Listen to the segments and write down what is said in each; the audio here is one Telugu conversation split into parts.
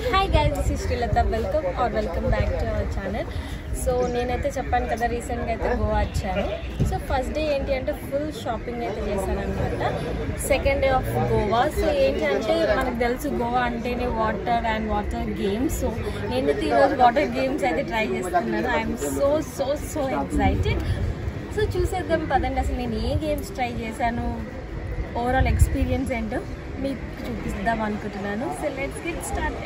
hi guys this is Srilatha welcome or welcome back to our channel so నేనైతే చెప్పాను కదా రీసెంట్గా అయితే గోవా వచ్చాను సో ఫస్ట్ డే ఏంటి అంటే ఫుల్ షాపింగ్ అయితే చేశాను అనమాట second day of Goa so ఏంటి అంటే మనకు తెలుసు గోవా అంటేనే water and water games so నేనైతే ఈరోజు వాటర్ గేమ్స్ అయితే ట్రై చేస్తున్నాను I'm so so so excited so చూసేద్దాం పదండి అసలు నేను ఏ గేమ్స్ ట్రై చేశాను ఓవరాల్ ఎక్స్పీరియన్స్ ఏంటో మీకు చూపిద్దాం అనుకుంటున్నాను సో లెట్స్ గెట్ స్టార్ట్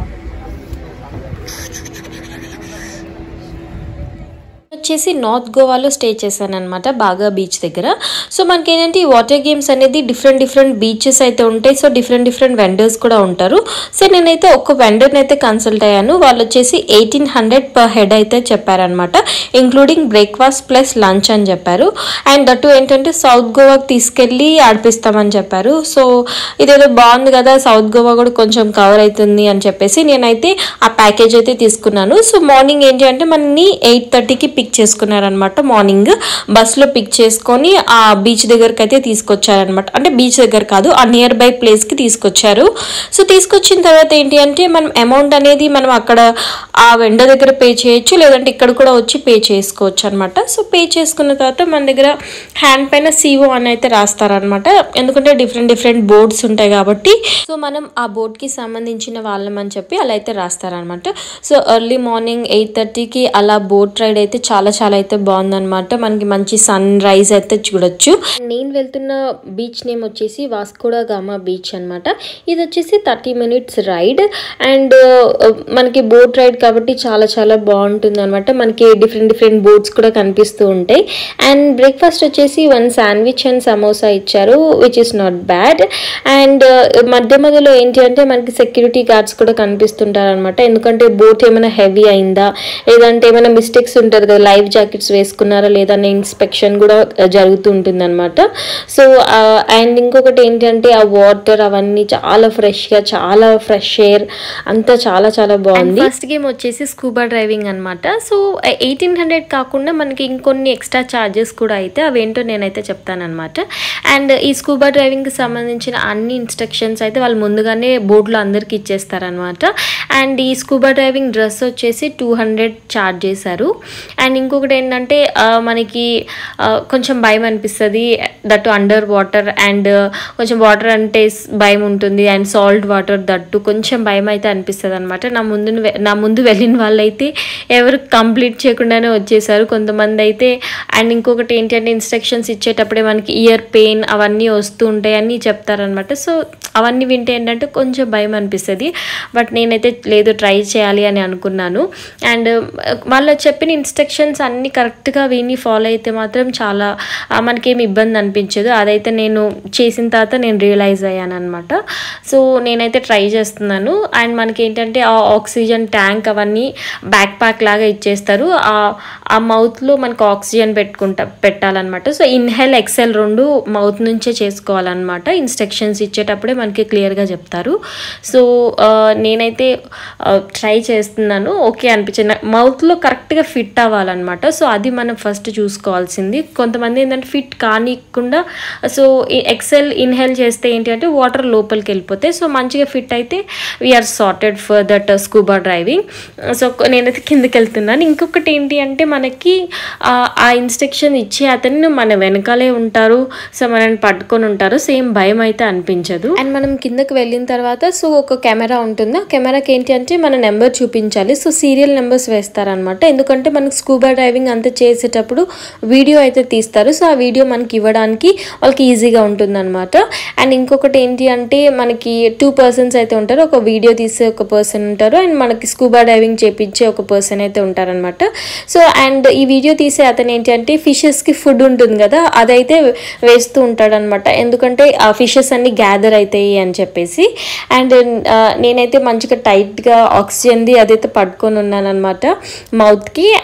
వచ్చేసి నార్త్ గోవాలో స్టే చేశాను అనమాట బాగా బీచ్ దగ్గర సో మనకి ఏంటంటే ఈ వాటర్ గేమ్స్ అనేది డిఫరెంట్ డిఫరెంట్ బీచెస్ అయితే ఉంటాయి సో డిఫరెంట్ డిఫరెంట్ వెండర్స్ కూడా ఉంటారు సో నేనైతే ఒక వెండర్ని అయితే కన్సల్ట్ అయ్యాను వాళ్ళు వచ్చేసి ఎయిటీన్ హండ్రెడ్ పర్ హెడ్ అయితే చెప్పారనమాట ఇంక్లూడింగ్ బ్రేక్ఫాస్ట్ ప్లస్ లంచ్ అని చెప్పారు అండ్ దట్టు ఏంటంటే సౌత్ గోవాకి తీసుకెళ్ళి ఆడిపిస్తామని చెప్పారు సో ఇదేదో బాగుంది కదా సౌత్ గోవా కూడా కొంచెం కవర్ అవుతుంది అని చెప్పేసి నేనైతే ఆ ప్యాకేజ్ అయితే తీసుకున్నాను సో మార్నింగ్ ఏంటి అంటే మనని ఎయిట్ థర్టీకి పిక్ చేసుకున్నారనమాట మార్నింగ్ బస్సులో పిక్ చేసుకొని ఆ బీచ్ దగ్గరికి అయితే తీసుకొచ్చారనమాట అంటే బీచ్ దగ్గర కాదు ఆ నియర్ బై ప్లేస్కి తీసుకొచ్చారు సో తీసుకొచ్చిన తర్వాత ఏంటి అంటే మనం అమౌంట్ అనేది మనం అక్కడ ఆ వెండ దగ్గర పే చేయొచ్చు లేదంటే ఇక్కడ కూడా వచ్చి పే చేసుకోవచ్చు అనమాట సో పే చేసుకున్న తర్వాత మన దగ్గర హ్యాండ్ పైన సిఓ అని అయితే రాస్తారనమాట ఎందుకంటే డిఫరెంట్ డిఫరెంట్ బోర్డ్స్ ఉంటాయి కాబట్టి సో మనం ఆ బోర్డ్కి సంబంధించిన వాళ్ళం అని చెప్పి అలా అయితే రాస్తారనమాట సో ఎర్లీ మార్నింగ్ ఎయిట్ థర్టీకి అలా బోట్ రైడ్ అయితే చాలా చాలా అయితే బాగుందన్నమాట మనకి మంచి సన్ రైజ్ అయితే చూడొచ్చు నేను వెళ్తున్న బీచ్ నేమ్ వచ్చేసి వాస్కోడా గామా బీచ్ అనమాట ఇది వచ్చేసి థర్టీ మినిట్స్ రైడ్ అండ్ మనకి బోట్ రైడ్ కాబట్టి చాలా చాలా బాగుంటుంది అనమాట మనకి డిఫరెంట్ డిఫరెంట్ బోట్స్ కూడా కనిపిస్తూ ఉంటాయి అండ్ బ్రేక్ఫాస్ట్ వచ్చేసి వన్ శాండ్విచ్ అండ్ సమోసా ఇచ్చారు which is not bad and మధ్య మధ్యలో ఏంటి అంటే మనకి సెక్యూరిటీ గార్డ్స్ కూడా కనిపిస్తుంటారు అనమాట ఎందుకంటే బోట్ ఏమైనా హెవీ అయిందా లేదంటే ఏమైనా మిస్టేక్స్ ఉంటుంది కదా లైవ్ జాకెట్స్ వేసుకున్నారా లేదా అనే ఇన్స్పెక్షన్ కూడా జరుగుతూ ఉంటుంది అనమాట సో అండ్ ఇంకొకటి ఏంటంటే ఆ వాటర్ అవన్నీ చాలా ఫ్రెష్గా చాలా ఫ్రెష్ ఎయిర్ అంతా చాలా చాలా బాగుంది ఫస్ట్ గేమ్ వచ్చేసి స్కూబా డ్రైవింగ్ అనమాట సో ఎయిటీన్ హండ్రెడ్ కాకుండా మనకి ఇంకొన్ని ఎక్స్ట్రా ఛార్జెస్ కూడా అయితే అవేంటో నేనైతే చెప్తానమాట అండ్ ఈ స్కూబా డ్రైవింగ్కి సంబంధించిన అన్ని ఇన్స్ట్రక్షన్స్ అయితే వాళ్ళు ముందుగానే బోర్డులో అందరికి ఇచ్చేస్తారనమాట అండ్ ఈ స్కూబా డ్రైవింగ్ డ్రెస్ వచ్చేసి టూ హండ్రెడ్ ఛార్జ్ చేశారు అండ్ ఇంకొకటి ఏంటంటే ఆ, మనకి ఆ, కొంచెం భయం అనిపిస్తుంది దట్టు అండర్ వాటర్ అండ్ కొంచెం వాటర్ అంటే స్- భయం ఉంటుంది అండ్ సాల్ట్ వాటర్ దట్టు కొంచెం భయం అయితే అనిపిస్తుంది అనమాట నా ముందు నా ముందు వెళ్ళిన వాళ్ళైతే ఎవరు కంప్లీట్ చేయకుండానే వచ్చేసారు కొంతమంది అయితే అండ్ ఇంకొకటి ఏంటంటే ఇన్స్ట్రక్షన్స్ ఇచ్చేటప్పుడే మనకి ఇయర్ పెయిన్ అవన్నీ వస్తూ ఉంటాయి అని చెప్తారనమాట సో అవన్నీ వింటే ఏంటంటే కొంచెం భయం అనిపిస్తుంది బట్ నేనైతే లేదు ట్రై చేయాలి అని అనుకున్నాను అండ్ వాళ్ళు చెప్పిన ఇన్స్ట్రక్షన్స్ అన్నీ కరెక్ట్గా విని ఫాలో అయితే మాత్రం చాలా ఆ, మనకేం ఇబ్బంది అనిపించదు అదైతే నేను చేసిన తర్వాత నేను రియలైజ్ అయ్యాను అనమాట సో నేనైతే ట్రై చేస్తున్నాను అండ్ మనకి ఏంటంటే ఆ ఆక్సిజన్ ట్యాంక్ అవన్నీ బ్యాక్ ప్యాక్ లాగా ఇచ్చేస్తారు ఆ ఆ మౌత్లో మనకు ఆక్సిజన్ పెట్టుకుంటా పెట్టాలన్నమాట సో ఇన్హెల్ ఎక్సెల్ రెండు మౌత్ నుంచే చేసుకోవాలన్నమాట ఇన్స్ట్రక్షన్స్ ఇచ్చేటప్పుడే మనకి క్లియర్గా చెప్తారు సో ఆ, నేనైతే ట్రై చేస్తున్నాను ఓకే అనిపించింది మౌత్లో కరెక్ట్గా ఫిట్ అవ్వాలన్నమాట సో అది మనం ఫస్ట్ చూసుకోవాల్సింది కొంతమంది ఏంటంటే ఫిట్ కానికుండా సో ఎక్సెల్ ఇన్హేల్ చేస్తే ఏంటి అంటే వాటర్ లోపలికి వెళ్ళిపోతాయి సో మంచిగా ఫిట్ అయితే we're sorted for that scuba driving so నేనైతే కిందకి వెళ్తున్నాను ఇంకొకటి ఏంటి అంటే మనకి ఆ, ఆ ఇన్స్ట్రక్షన్ ఇచ్చే అతను మన వెనకాలే ఉంటారు సో మనల్ని పట్టుకొని ఉంటారు సేమ్ భయం అయితే అనిపించదు అండ్ మనం కిందకి వెళ్ళిన తర్వాత సో ఒక కెమెరా ఉంటుంది ఆ కెమెరాకి ఏంటి అంటే మన నెంబర్ చూపించాలి సో సీరియల్ నెంబర్స్ వేస్తారనమాట ఎందుకంటే మనకి స్కూబా డ్రైవింగ్ అంతా చేసేటప్పుడు వీడియో అయితే తీస్తారు సో ఆ వీడియో మనకి ఇవ్వడానికి వాళ్ళకి ఈజీగా ఉంటుందన్నమాట అండ్ ఇంకొకటి ఏంటి అంటే మనకి టూ పర్సన్స్ అయితే ఉంటారు ఒక వీడియో తీసే ఒక పర్సన్ ఉంటారు అండ్ మనకి స్కూబా డైవింగ్ చేపించే ఒక పర్సన్ అయితే ఉంటారనమాట సో అండ్ ఈ వీడియో తీసే అతను ఏంటి అంటే ఫిషెస్కి ఫుడ్ ఉంటుంది కదా అదైతే వేస్తూ ఉంటాడనమాట ఎందుకంటే ఆ ఫిషెస్ అన్ని గ్యాదర్ అవుతాయి అని చెప్పేసి అండ్ నేనైతే మంచిగా టైట్గా ఆక్సిజన్ది అదైతే పట్టుకొని ఉన్నాను అనమాట మౌత్కి అండ్ ఇంకొకటి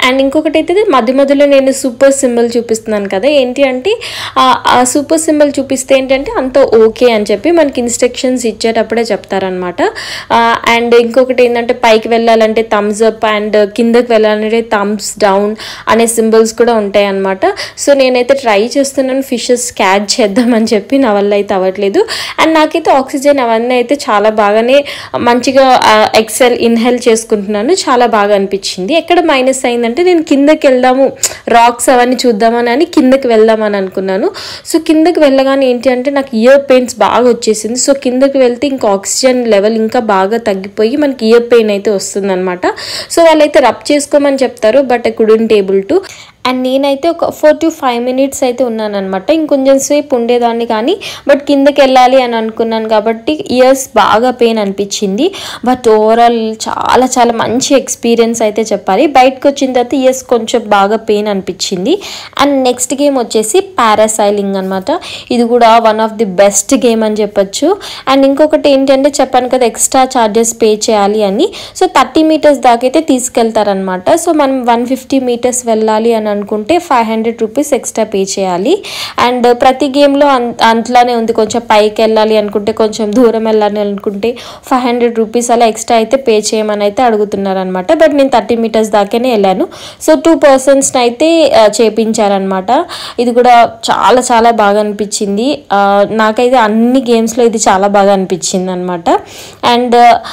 ఇంకొకటి అయితే మధ్య మధ్యలో నేను సూపర్ సింబల్ చూపిస్తున్నాను కదా ఏంటి అంటే ఆ- ఆ సూపర్ సింబల్ చూపిస్తే ఏంటంటే అంత ఓకే అని చెప్పి మనకి ఇన్స్ట్రక్షన్స్ ఇచ్చేటప్పుడే చెప్తారనమాట అండ్ ఇంకొకటి ఏంటంటే పైకి వెళ్ళాలంటే థమ్స్ అప్ అండ్ కిందకి వెళ్ళాలంటే థమ్స్ డౌన్ అనే సింబల్స్ కూడా ఉంటాయి అనమాట సో నేనైతే ట్రై చేస్తున్నాను ఫిషెస్ క్యాచ్ చేద్దామని చెప్పి నా వల్ల అయితే అవ్వట్లేదు అండ్ నాకైతే ఆక్సిజన్ అవన్నీ అయితే చాలా బాగానే మంచిగా ఎక్సెల్ ఇన్హెల్ చేసుకుంటున్నాను చాలా బాగా అనిపించింది ఎక్కడ మైనస్ అయిందంటే నేను కిందకి వెళ్దాము రాక్స్ అవన్నీ చూద్దామని అని కిందకి వెళ్దామని అనుకున్నాను సో కిందకి వెళ్ళగానే ఏంటి అంటే నాకు ఇయర్ పెయిన్స్ బాగా వచ్చేసింది సో కిందకి వెళ్తే ఇంకా ఆక్సిజన్ లెవెల్ ఇంకా బాగా తగ్గిపోయి మనకి ఇయర్ పెయిన్ అయితే వస్తుంది అనమాట సో వాళ్ళైతే రబ్ చేసుకోమని చెప్తారు but I couldn't able to and నేనైతే ఒక ఫోర్ టు ఫైవ్ మినిట్స్ అయితే ఉన్నాను అనమాట ఇంకొంచెం సేపు ఉండేదాన్ని కానీ బట్ కిందకి వెళ్ళాలి అని అనుకున్నాను కాబట్టి ఇయర్స్ బాగా పెయిన్ అనిపించింది బట్ ఓవరాల్ చాలా చాలా మంచి ఎక్స్పీరియన్స్ అయితే చెప్పాలి బయటకు వచ్చిన తర్వాత ఇయర్స్ కొంచెం బాగా పెయిన్ అనిపించింది అండ్ నెక్స్ట్ గేమ్ వచ్చేసి పారాసైలింగ్ అనమాట ఇది కూడా one of the best game అని చెప్పొచ్చు అండ్ ఇంకొకటి ఏంటంటే చెప్పాను కదా ఎక్స్ట్రా ఛార్జెస్ పే చేయాలి అని సో థర్టీ మీటర్స్ దాకా అయితే తీసుకెళ్తారనమాట సో మనం వన్ ఫిఫ్టీ మీటర్స్ వెళ్ళాలి అని అనుకుంటే five hundred rupees extra pay చేయాలి అండ్ ప్రతి గేమ్లో అంతలానే ఉంది కొంచెం పైకి వెళ్ళాలి అనుకుంటే కొంచెం దూరం వెళ్ళాలి అనుకుంటే ఫైవ్ హండ్రెడ్ రూపీస్ అలా ఎక్స్ట్రా అయితే పే చేయమని అయితే అడుగుతున్నారు అనమాట బట్ నేను థర్టీ మీటర్స్ దాకానే వెళ్ళాను సో టూ పర్సన్స్ని అయితే ఆ, చేపించారనమాట ఇది కూడా చాలా చాలా బాగా అనిపించింది ఆ, నాకైతే అన్ని గేమ్స్లో ఇది చాలా బాగా అనిపించింది అనమాట అండ్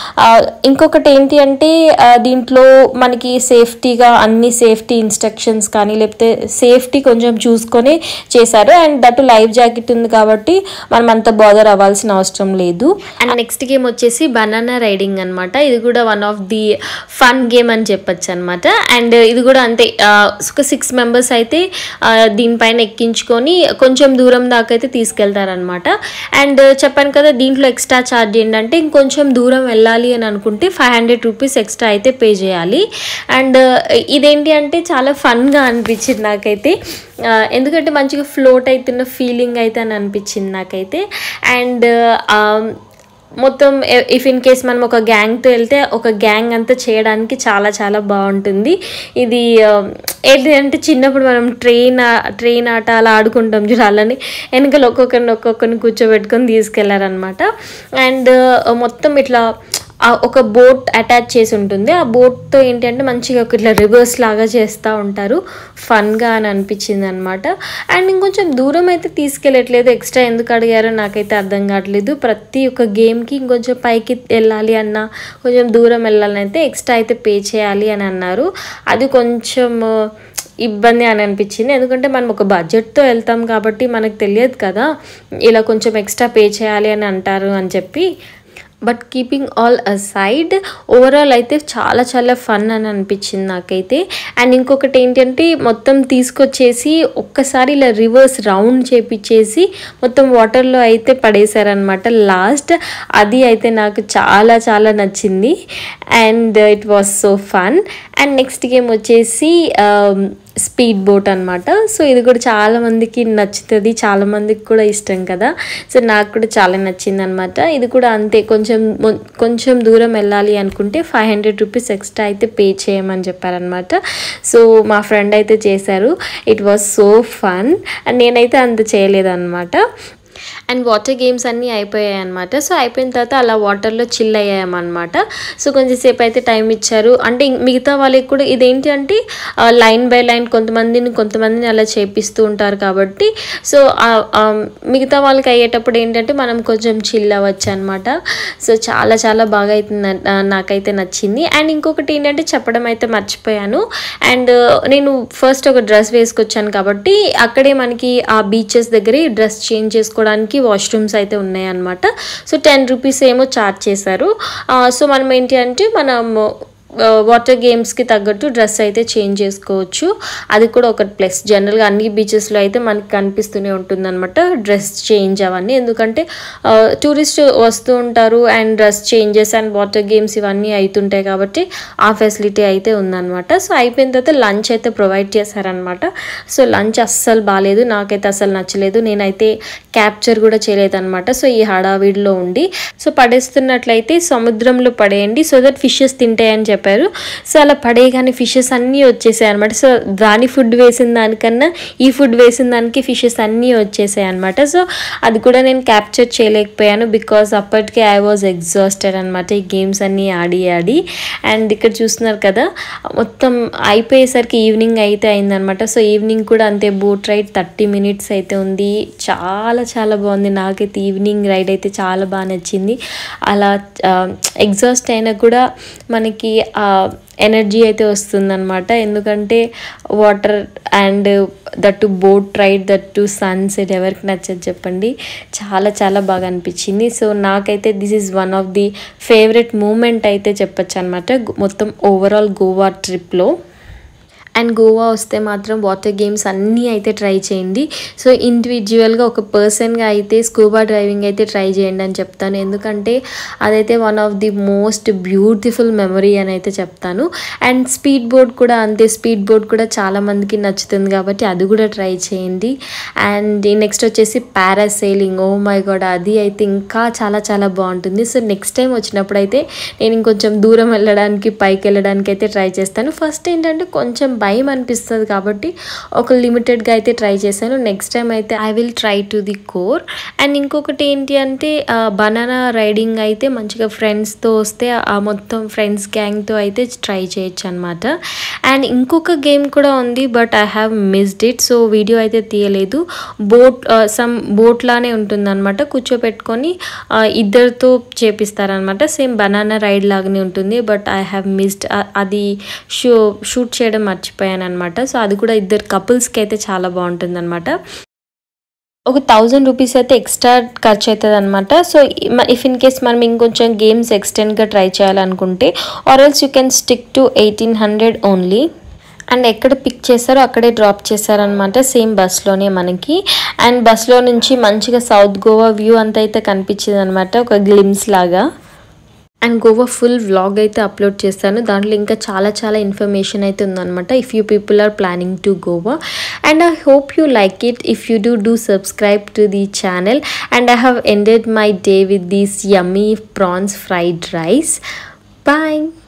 ఇంకొకటి ఏంటి అంటే ఆ, దీంట్లో మనకి సేఫ్టీగా అన్ని సేఫ్టీ ఇన్స్ట్రక్షన్స్ కానీ లేకపోతే సేఫ్టీ కొంచెం చూసుకొని చేశారు అండ్ దట్ లైఫ్ జాకెట్ ఉంది కాబట్టి మనం అంత బాదర్ అవ్వాల్సిన అవసరం లేదు అండ్ నెక్స్ట్ గేమ్ వచ్చేసి బనానా రైడింగ్ అనమాట ఇది కూడా one of the fun game అని చెప్పొచ్చు అనమాట అండ్ ఇది కూడా అంతే ఆ, ఒక సిక్స్ మెంబర్స్ అయితే ఆ, దీనిపైన ఎక్కించుకొని కొంచెం దూరం దాకా అయితే తీసుకెళ్తారనమాట అండ్ చెప్పాను కదా దీంట్లో ఎక్స్ట్రా ఛార్జ్ ఏంటంటే ఇంకొంచెం దూరం వెళ్ళాలి అని అనుకుంటే ఫైవ్ హండ్రెడ్ రూపీస్ ఎక్స్ట్రా అయితే పే చేయాలి అండ్ ఇదేంటి అంటే చాలా ఫన్గా అనిపించింది నాకైతే ఆ, ఎందుకంటే మంచిగా ఫ్లోట్ అవుతున్న ఫీలింగ్ అయితే అని అనిపించింది నాకైతే అండ్ మొత్తం ఇఫ్ ఇన్ కేస్ మనం ఒక గ్యాంగ్తో వెళ్తే ఒక గ్యాంగ్ అంతా చేయడానికి చాలా చాలా బాగుంటుంది ఇది ఆ, ఏంటి అంటే చిన్నప్పుడు మనం ట్రైన్ ట్రైన్ ఆట అలా ఆడుకుంటాం చూడాలని వెనకాల ఒక్కొక్కరిని ఒక్కొక్కరిని కూర్చోబెట్టుకొని తీసుకెళ్లారనమాట అండ్ మొత్తం ఇట్లా ఆ ఒక బోట్ అటాచ్ చేసి ఉంటుంది ఆ బోట్తో ఏంటంటే మంచిగా ఒక ఇట్లా రివర్స్ లాగా చేస్తూ ఉంటారు ఫన్గా అని అనిపించింది అనమాట అండ్ ఇంకొంచెం దూరం అయితే తీసుకెళ్ళట్లేదు ఎక్స్ట్రా ఎందుకు అడిగారో నాకైతే అర్థం కావట్లేదు ప్రతి ఒక్క గేమ్కి ఇంకొంచెం పైకి వెళ్ళాలి అన్న కొంచెం దూరం వెళ్ళాలని అయితే ఎక్స్ట్రా అయితే పే చేయాలి అని అన్నారు అది కొంచెం ఇబ్బంది అని అనిపించింది ఎందుకంటే మనం ఒక బడ్జెట్తో వెళ్తాం కాబట్టి మనకు తెలియదు కదా ఇలా కొంచెం ఎక్స్ట్రా పే చేయాలి అని అంటారు అని చెప్పి but keeping all aside overall అయితే చాలా చాలా ఫన్ అని అనిపించింది నాకైతే అండ్ ఇంకొకటి ఏంటంటే మొత్తం తీసుకొచ్చేసి ఒక్కసారి ఇలా రివర్స్ రౌండ్ చేపించేసి మొత్తం వాటర్లో అయితే పడేశారనమాట లాస్ట్ అది అయితే నాకు చాలా చాలా నచ్చింది and it was so fun and next game వచ్చేసి స్పీడ్ బోట్ అనమాట సో ఇది కూడా చాలా మందికి నచ్చుతుంది చాలా మందికి కూడా ఇష్టం కదా సో నాకు కూడా చాలా నచ్చింది అనమాట ఇది కూడా అంతే కొంచెం మొ- కొంచెం దూరం వెళ్ళాలి అనుకుంటే ఫైవ్ హండ్రెడ్ రూపీస్ ఎక్స్ట్రా అయితే పే చేయమని చెప్పారనమాట సో మా ఫ్రెండ్ అయితే చేశారు it was so fun and నేనైతే అంత చేయలేదన్నమాట అండ్ వాటర్ గేమ్స్ అన్నీ అయిపోయాయి అనమాట సో అయిపోయిన తర్వాత అలా వాటర్లో చిల్ అయ్యామన్నమాట సో కొంచెంసేపు అయితే టైం ఇచ్చారు అంటే ఇం- మిగతా వాళ్ళకి కూడా ఇదేంటి అంటే లైన్ బై లైన్ కొంతమందిని కొంతమందిని అలా చేపిస్తూ ఉంటారు కాబట్టి సో ఆ- ఆ మిగతా వాళ్ళకి అయ్యేటప్పుడు ఏంటంటే మనం కొంచెం చిల్ అవ్వచ్చు అనమాట సో చాలా చాలా బాగా అయితే న- ఆ, నాకైతే నచ్చింది అండ్ ఇంకొకటి ఏంటంటే చెప్పడం అయితే మర్చిపోయాను అండ్ నేను ఫస్ట్ ఒక డ్రెస్ వేసుకొచ్చాను కాబట్టి అక్కడే మనకి ఆ బీచెస్ దగ్గరే డ్రెస్ చేంజ్ చేసుకోవడానికి వాష్రూమ్స్ అయితే ఉన్నాయన్నమాట సో టెన్ రూపీస్ ఏమో చార్జ్ చేశారు ఆ, సో మనం ఏంటి అంటే మనం వాటర్ గేమ్స్కి తగ్గట్టు డ్రెస్ అయితే చేంజ్ చేసుకోవచ్చు అది కూడా ఒక ప్లస్ జనరల్గా అన్ని బీచెస్లో అయితే మనకి కనిపిస్తూనే ఉంటుందన్నమాట డ్రెస్ చేంజ్ అవన్నీ ఎందుకంటే టూరిస్ట్ వస్తూ ఉంటారు and dress changes and water games ఇవన్నీ అవుతుంటాయి కాబట్టి ఆ ఫెసిలిటీ అయితే ఉందన్నమాట సో అయిపోయిన తర్వాత లంచ్ అయితే ప్రొవైడ్ చేశారనమాట సో లంచ్ అస్సలు బాగాలేదు నాకైతే అసలు నచ్చలేదు నేనైతే క్యాప్చర్ కూడా చేయలేదన్నమాట సో ఈ హడావిడిలో ఉండి సో పడేస్తున్నట్లయితే సముద్రంలో పడేయండి సో దట్ ఫిషెస్ తింటాయని చెప్పారు చెప్పారు సో అలా పడేయగానే ఫిషెస్ అన్నీ వచ్చేసాయి అనమాట సో దాని ఫుడ్ వేసిన దానికన్నా ఈ ఫుడ్ వేసిన దానికి ఫిషెస్ అన్నీ వచ్చేసాయి అనమాట సో అది కూడా నేను క్యాప్చర్ చేయలేకపోయాను బికాస్ అప్పటికే ఐ వాజ్ ఎగ్జాస్టెడ్ అనమాట ఈ గేమ్స్ అన్నీ ఆడి ఆడి అండ్ ఇక్కడ చూస్తున్నారు కదా మొత్తం అయిపోయేసరికి ఈవినింగ్ అయితే అయిందనమాట సో ఈవినింగ్ కూడా అంతే బోట్ రైడ్ థర్టీ మినిట్స్ అయితే ఉంది చాలా చాలా బాగుంది నాకైతే ఈవినింగ్ రైడ్ అయితే చాలా బాగా నచ్చింది అలా ఎగ్జాస్ట్ అయినా కూడా మనకి ఎనర్జీ అయితే వస్తుందన్నమాట ఎందుకంటే water and that boat ride that sunset ఎవరికి నచ్చదు చెప్పండి చాలా చాలా బాగా అనిపించింది సో నాకైతే this is one of the favourite moment అయితే చెప్పచ్చు అనమాట మొత్తం ఓవరాల్ గోవా ట్రిప్లో అండ్ గోవా వస్తే మాత్రం వాటర్ గేమ్స్ అన్నీ అయితే ట్రై చేయండి సో ఇండివిజువల్గా ఒక పర్సన్గా అయితే స్కూబా డ్రైవింగ్ అయితే ట్రై చేయండి అని చెప్తాను ఎందుకంటే అదైతే one of the most beautiful memory అని అయితే చెప్తాను అండ్ స్పీడ్ బోట్ కూడా అంతే స్పీడ్ బోట్ కూడా చాలా మందికి నచ్చుతుంది కాబట్టి అది కూడా ట్రై చేయండి అండ్ నెక్స్ట్ వచ్చేసి పారాసైలింగ్ ఓ మై గాడ్ అది అయితే ఇంకా చాలా చాలా బాగుంటుంది సో నెక్స్ట్ టైం వచ్చినప్పుడు అయితే నేను ఇంకొంచెం దూరం వెళ్ళడానికి పైకి వెళ్ళడానికి అయితే ట్రై చేస్తాను ఫస్ట్ ఏంటంటే కొంచెం భయం అనిపిస్తుంది కాబట్టి ఒక లిమిటెడ్గా అయితే ట్రై చేశాను నెక్స్ట్ టైం అయితే I will try to the core and ఇంకొకటి ఏంటి అంటే బనానా రైడింగ్ అయితే మంచిగా ఫ్రెండ్స్తో వస్తే ఆ మొత్తం ఫ్రెండ్స్ గ్యాంగ్తో అయితే ట్రై చేయొచ్చు అనమాట అండ్ ఇంకొక గేమ్ కూడా ఉంది but I have missed it so video అయితే తీయలేదు బోట్ సమ్ బోట్ లానే ఉంటుందన్నమాట కూర్చోపెట్టుకొని ఆ, ఇద్దరితో చేపిస్తారనమాట సేమ్ బనానా రైడ్ లాగానే ఉంటుంది బట్ ఐ హ్యావ్ మిస్డ్ అది షూ షూట్ చేయడం మర్చిపోయాను అనమాట సో అది కూడా ఇద్దరు కపుల్స్కి అయితే చాలా బాగుంటుంది అనమాట ఒక థౌజండ్ రూపీస్ అయితే ఎక్స్ట్రా ఖర్చు అవుతుంది అనమాట సో ఇఫ్ ఇన్ కేస్ మనం ఇంకొంచెం గేమ్స్ ఎక్స్టెండ్గా ట్రై చేయాలనుకుంటే or else you can stick to eighteen hundred only and ఎక్కడ పిక్ చేశారో అక్కడే డ్రాప్ చేశారనమాట సేమ్ బస్లోనే మనకి అండ్ బస్లో నుంచి మంచిగా సౌత్ గోవా వ్యూ అంతా అయితే కనిపించింది అనమాట ఒక గ్లిమ్స్ లాగా అండ్ గోవా ఫుల్ వ్లాగ్ అయితే అప్లోడ్ చేస్తాను దాంట్లో ఇంకా చాలా చాలా ఇన్ఫర్మేషన్ అయితే ఉందన్నమాట if you people are planning to Goa and I hope you like it if you do do subscribe to the channel and I have ended my day with these yummy prawns fried rice bye